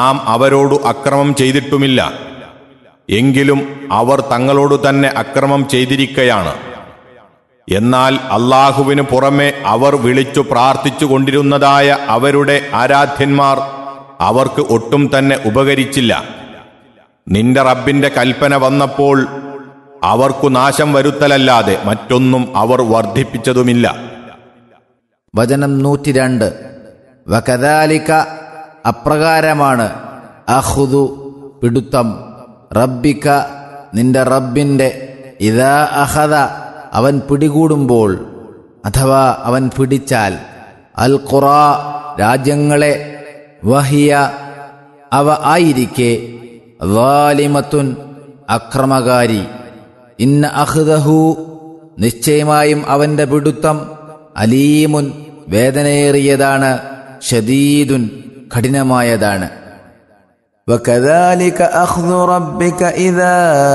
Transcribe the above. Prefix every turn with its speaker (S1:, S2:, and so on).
S1: നാം അവരോട് അക്രമം ചെയ്തിട്ടുമില്ല എങ്കിലും അവർ തങ്ങളോടു തന്നെ അക്രമം ചെയ്തിരിക്കയാണ് എന്നാൽ അള്ളാഹുവിനു പുറമെ അവർ വിളിച്ചു പ്രാർത്ഥിച്ചു കൊണ്ടിരുന്നതായ അവരുടെ ആരാധ്യന്മാർ അവർക്ക് ഒട്ടും തന്നെ ഉപകരിച്ചില്ല നിന്റെ റബ്ബിന്റെ കൽപ്പന വന്നപ്പോൾ അവർക്കു നാശം വരുത്തലല്ലാതെ മറ്റൊന്നും അവർ വർദ്ധിപ്പിച്ചതുമില്ല
S2: വചനം നൂറ്റിരണ്ട് വകദാലിക അപ്രകാരമാണ് അഹുദു പിടുത്തം റബ്ബിക നിന്റെ റബ്ബിന്റെ ഇതാ അഹദ അവൻ പിടികൂടുമ്പോൾ അഥവാ അവൻ പിടിച്ചാൽ അൽ ഖുറ രാജ്യങ്ങളെ വഹിയ അവ ആയിരിക്കെ വാലിമത്തുൻ അക്രമകാരി ഇന്ന അഹ്ദഹു നിശ്ചയമായും അവന്റെ പിടുത്തം അലീമുൻ വേദനയേറിയതാണ് ഷദീദുൻ കഠിനമായതാണ്
S3: وكذلك أخذ ربك إذا